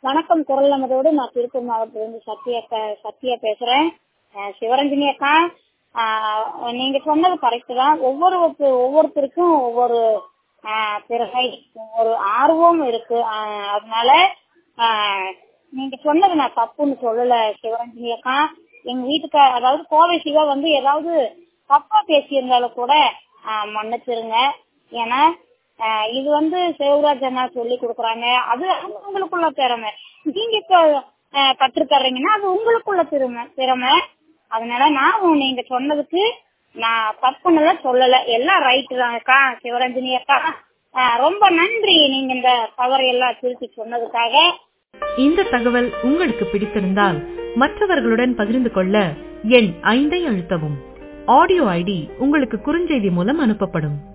வணக்கம் குரல் நமதோடு நான் திருப்பூர் மாவட்டத்திலிருந்து சத்யா பே- சத்யா பேசுறேன் அஹ் சிவரஞ்சனி அக்கா ஆஹ் நீங்க சொன்னது கரெக்ட் தான் ஒவ்வொருவருக்கு ஒவ்வொருத்தருக்கும் ஒவ்வொரு ஆஹ் திறமை ஒரு ஆர்வம் இருக்கு ஆஹ் அதனால ஆஹ் நீங்க சொன்னது நான் தப்புன்னு சொல்லல சிவரஞ்சனி அக்கா எங்க வீட்டுக்கார அதாவது கோவை சிவா வந்து ஏதாவது தப்பா பேசியிருந்தாலும் கூட ஆஹ் மன்னிச்சிருங்க ஏன்னா ஆஹ் இது வந்து சிவராஜ் அண்ணா சொல்லி கொடுக்குறாங்க அது அது உங்களுக்குள்ள திறமை நீங்க இப்போ ஆஹ் கற்றுத்தர்றீங்கன்னா அது உங்களுக்குள்ள திறமை திறமை அதனால நான் உ- நீங்க சொன்னதுக்கு நான் தப்புன்னு சொல்லல எல்லாம் ரைட்டு தான்க்கா சிவரஞ்சனி அக்கா ஆஹ் ரொம்ப நன்றி நீங்க இந்த தவறை எல்லாம் திருத்தி சொன்னதுக்காக இந்த தகவல் உங்களுக்கு பிடித்திருந்தால் மற்றவர்களுடன் பகிர்ந்து கொள்ள எண் ஐந்தை அழுத்தவும் ஆடியோ ஐடி உங்களுக்கு குறுஞ்செய்தி மூலம் அனுப்பப்படும்